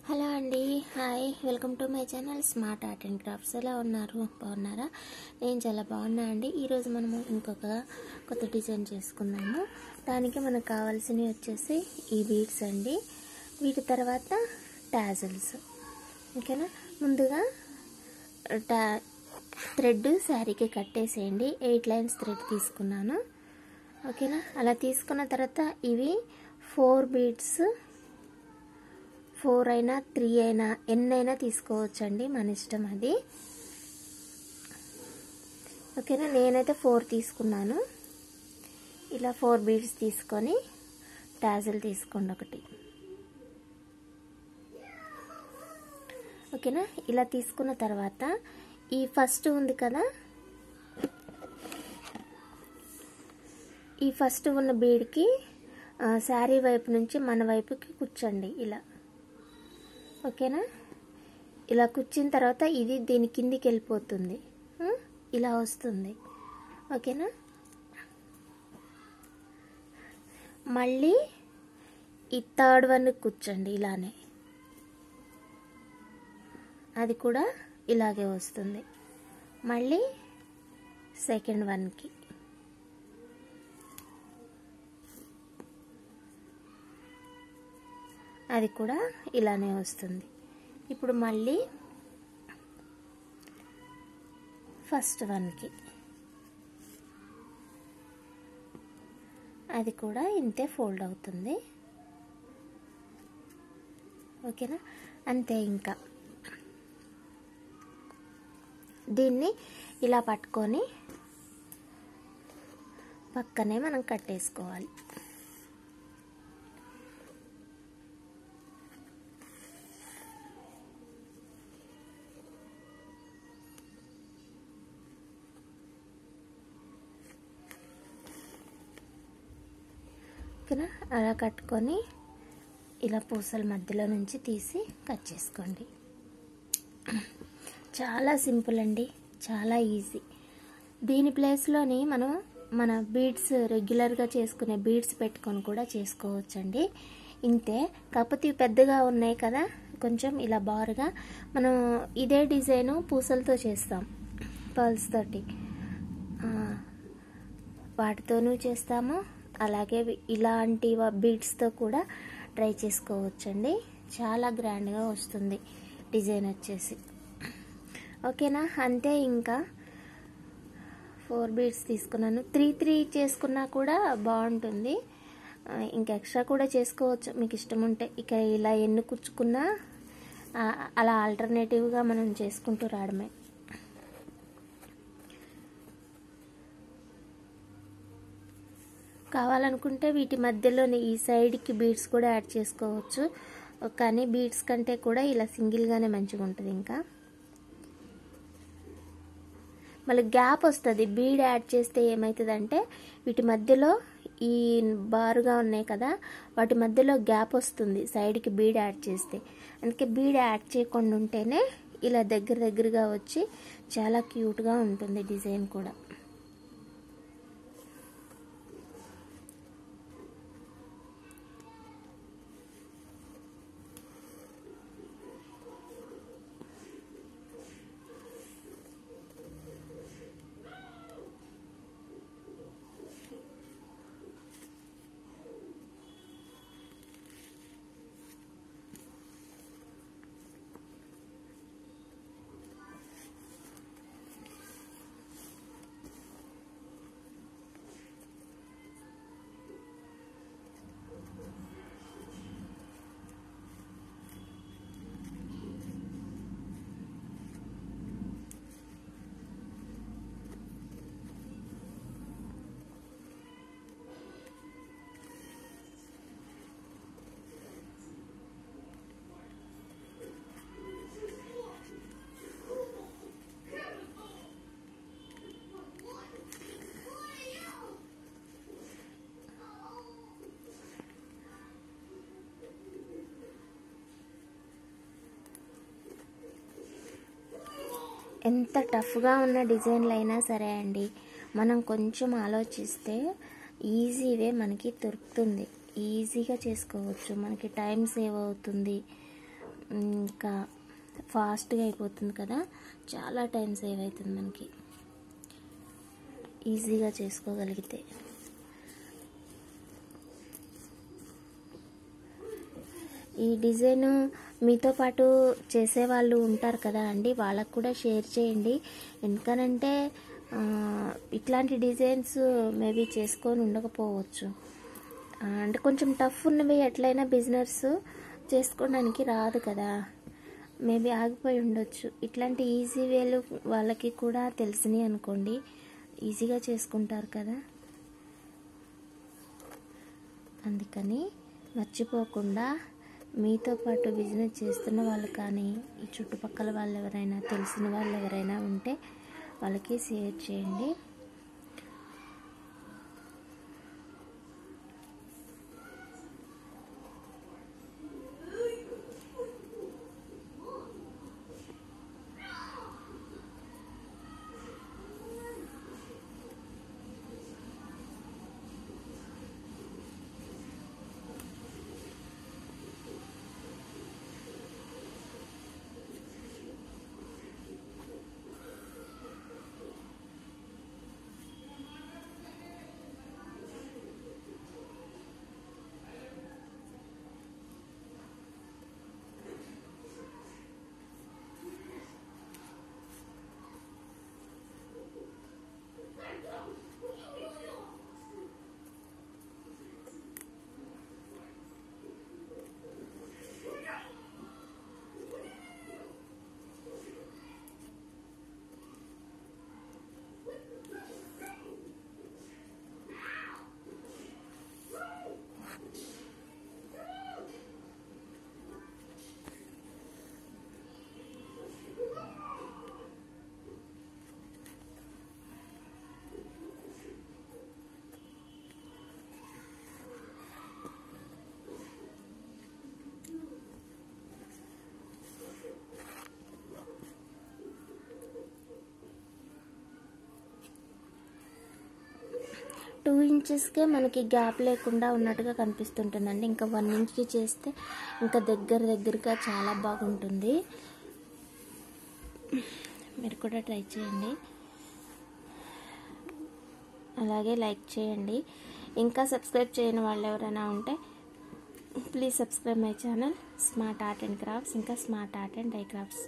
hello అండి hi welcome to my channel smart art and crafts ఎలా ఉన్నారు బాగున్నారా నేను చాలా బాగున్నా అండి ఈరోజు మనము ఇంకొక కొత్త డిజైన్ చేసుకుందాము దానికి మనకు కావాల్సినవి వచ్చేసి ఈ బీడ్స్ అండి వీటి తర్వాత టాజల్స్ ఓకేనా ముందుగా టా థ్రెడ్ శారీకి కట్టేసేయండి ఎయిట్ లైన్స్ థ్రెడ్ తీసుకున్నాను ఓకేనా అలా తీసుకున్న తర్వాత ఇవి ఫోర్ బీడ్స్ ఫోర్ అయినా త్రీ అయినా ఎన్నైనా తీసుకోవచ్చండి మన ఇష్టం అది ఓకేనా నేనైతే ఫోర్ తీసుకున్నాను ఇలా ఫోర్ బీడ్స్ తీసుకొని టాజల్ తీసుకోండి ఒకటి ఓకేనా ఇలా తీసుకున్న తర్వాత ఈ ఫస్ట్ ఉంది కదా ఈ ఫస్ట్ ఉన్న బీడ్కి శారీ వైపు నుంచి మన వైపుకి కూర్చోండి ఇలా ఓకేనా ఇలా కూర్చిన తర్వాత ఇది దీని కిందికి వెళ్ళిపోతుంది ఇలా వస్తుంది ఓకేనా మళ్ళీ ఈ థర్డ్ వన్ కూర్చోండి ఇలానే అది కూడా ఇలాగే వస్తుంది మళ్ళీ సెకండ్ వన్కి అది కూడా ఇలానే వస్తుంది ఇప్పుడు మళ్ళీ ఫస్ట్ వన్కి అది కూడా ఇంతే ఫోల్డ్ అవుతుంది ఓకేనా అంతే ఇంకా దీన్ని ఇలా పట్టుకొని పక్కనే మనం కట్టేసుకోవాలి ఓకేనా అలా కట్టుకొని ఇలా పూసల మధ్యలో నుంచి తీసి కట్ చేసుకోండి చాలా సింపుల్ అండి చాలా ఈజీ దీని ప్లేస్లోని మనం మన బీడ్స్ రెగ్యులర్గా చేసుకునే బీడ్స్ పెట్టుకొని కూడా చేసుకోవచ్చండి ఇంతే కాకపోతే ఇవి పెద్దగా ఉన్నాయి కదా కొంచెం ఇలా బారుగా మనం ఇదే డిజైను పూసలతో చేస్తాం పర్ల్స్ తోటి వాటితోనూ చేస్తాము అలాగే ఇలాంటి బీడ్స్తో కూడా ట్రై చేసుకోవచ్చండి చాలా గ్రాండ్గా వస్తుంది డిజైన్ వచ్చేసి ఓకేనా అంతే ఇంకా ఫోర్ బీడ్స్ తీసుకున్నాను త్రీ త్రీ చేసుకున్నా కూడా బాగుంటుంది ఇంకా ఎక్స్ట్రా కూడా చేసుకోవచ్చు మీకు ఇష్టం ఉంటే ఇక ఇలా ఎన్ని కుచ్చుకున్నా అలా ఆల్టర్నేటివ్గా మనం చేసుకుంటూ రావడమే కావాలనుకుంటే వీటి మధ్యలోనే ఈ సైడ్కి బీడ్స్ కూడా యాడ్ చేసుకోవచ్చు కానీ బీడ్స్ కంటే కూడా ఇలా సింగిల్గానే మంచిగా ఉంటుంది ఇంకా మళ్ళీ గ్యాప్ వస్తుంది బీడ్ యాడ్ చేస్తే ఏమవుతుందంటే వీటి మధ్యలో ఈ బారుగా ఉన్నాయి కదా వాటి మధ్యలో గ్యాప్ వస్తుంది సైడ్కి బీడ్ యాడ్ చేస్తే అందుకే బీడ్ యాడ్ చేయకుండా ఉంటేనే ఇలా దగ్గర దగ్గరగా వచ్చి చాలా క్యూట్గా ఉంటుంది డిజైన్ కూడా ఎంత టఫ్గా ఉన్న డిజైన్లు అయినా సరే అండి మనం కొంచెం ఆలోచిస్తే ఈజీవే మనకి దొరుకుతుంది ఈజీగా చేసుకోవచ్చు మనకి టైం సేవ్ అవుతుంది ఇంకా ఫాస్ట్గా అయిపోతుంది కదా చాలా టైం సేవ్ అవుతుంది మనకి ఈజీగా చేసుకోగలిగితే ఈ డిజైన్ మీతో పాటు చేసేవాళ్ళు ఉంటారు కదా అండి వాళ్ళకు కూడా షేర్ చేయండి ఎందుకనంటే ఆ, ఇట్లాంటి డిజైన్స్ మేబీ చేసుకొని ఉండకపోవచ్చు ఆ, అంటే కొంచెం టఫ్ ఉన్నవి ఎట్లయినా బిజినెస్ చేసుకోవడానికి రాదు కదా మేబీ ఆగిపోయి ఉండొచ్చు ఇట్లాంటి ఈజీ వేలు వాళ్ళకి కూడా తెలిసినాయి అనుకోండి ఈజీగా చేసుకుంటారు కదా అందుకని మర్చిపోకుండా మీతో పాటు బిజినెస్ చేస్తున్న వాళ్ళు కానీ ఈ చుట్టుపక్కల వాళ్ళు ఎవరైనా తెలిసిన వాళ్ళు ఎవరైనా ఉంటే వాళ్ళకి షేర్ చేయండి టూ ఇంచెస్కే మనకి గ్యాప్ లేకుండా ఉన్నట్టుగా కనిపిస్తుంటుందండి ఇంకా వన్ ఇంచ్కి చేస్తే ఇంకా దగ్గర దగ్గరగా చాలా బాగుంటుంది మీరు కూడా ట్రై చేయండి అలాగే లైక్ చేయండి ఇంకా సబ్స్క్రైబ్ చేయని వాళ్ళు ఎవరైనా ఉంటే please subscribe my channel smart art and crafts ఇంకా smart art and DIY crafts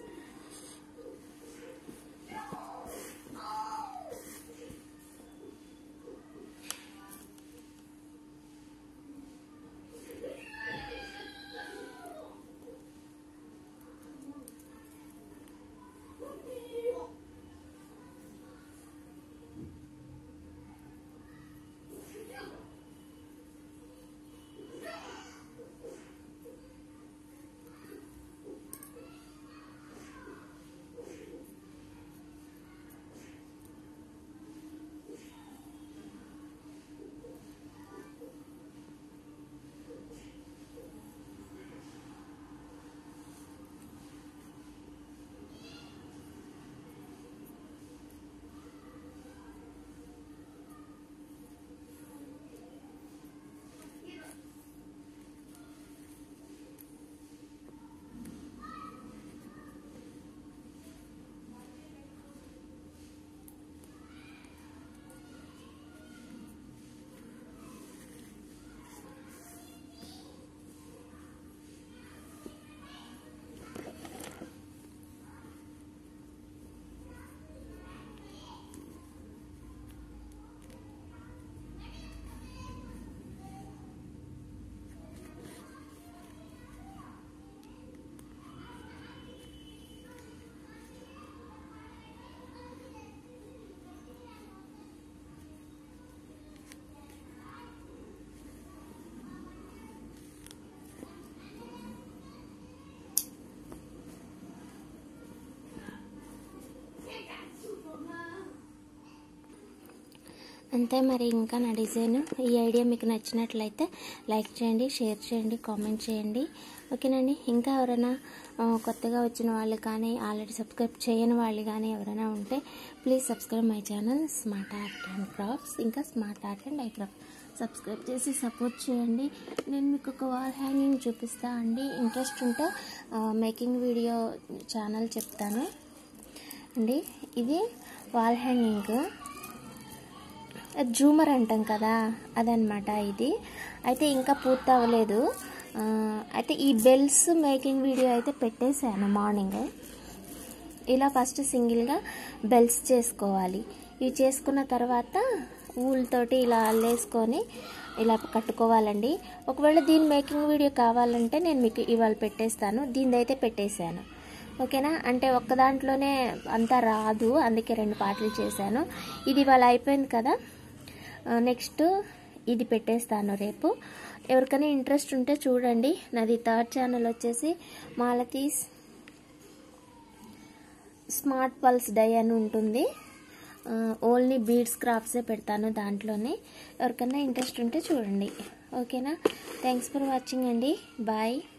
అంతే మరి ఇంకా నా డిజైన్ ఈ ఐడియా మీకు నచ్చినట్లయితే లైక్ చేయండి షేర్ చేయండి కామెంట్ చేయండి ఓకేనండి ఇంకా ఎవరైనా ఆ, కొత్తగా వచ్చిన వాళ్ళు కానీ ఆల్రెడీ సబ్స్క్రైబ్ చేయని వాళ్ళు కానీ ఎవరైనా ఉంటే please subscribe my channel smart art and crafts ఇంకా smart art and DIY craft subscribe చేసి సపోర్ట్ చేయండి నేను మీకు ఒక వాల్ హ్యాంగింగ్ చూపిస్తా అండి ఇంట్రెస్ట్ ఉంటే మేకింగ్ వీడియో ఛానల్ చెప్తాను అండి ఇది వాల్ హ్యాంగింగ్ జూమర్ అంటాం కదా అదనమాట ఇది అయితే ఇంకా పూర్తి అవ్వలేదు ఆ, అయితే ఈ బెల్స్ మేకింగ్ వీడియో అయితే పెట్టేశాను మార్నింగ్ ఇలా ఫస్ట్ సింగిల్గా బెల్స్ చేసుకోవాలి ఇవి చేసుకున్న తర్వాత ఊల్ తోటి ఇలా అల్లేసుకొని ఇలా కట్టుకోవాలండి ఒకవేళ దీని మేకింగ్ వీడియో కావాలంటే నేను మీకు ఇవాళ పెట్టేస్తాను దీని అయితే పెట్టేశాను ఓకేనా అంటే ఒక్క దాంట్లోనే అంతా రాదు అందుకే రెండు పాటలు చేశాను ఇది ఇవాళ అయిపోయింది కదా నెక్స్ట్ ఇది పెట్టేస్తాను రేపు ఎవరికైనా ఇంట్రెస్ట్ ఉంటే చూడండి నాది థర్డ్ ఛానల్ వచ్చేసి మాలతీస్ స్మార్ట్ పల్స్ డై అని ఉంటుంది ఓన్లీ బీడ్స్ క్రాఫ్ట్సే పెడతాను దాంట్లోనే ఎవరికైనా ఇంట్రెస్ట్ ఉంటే చూడండి ఓకేనా థ్యాంక్స్ ఫర్ వాచింగ్ అండి బాయ్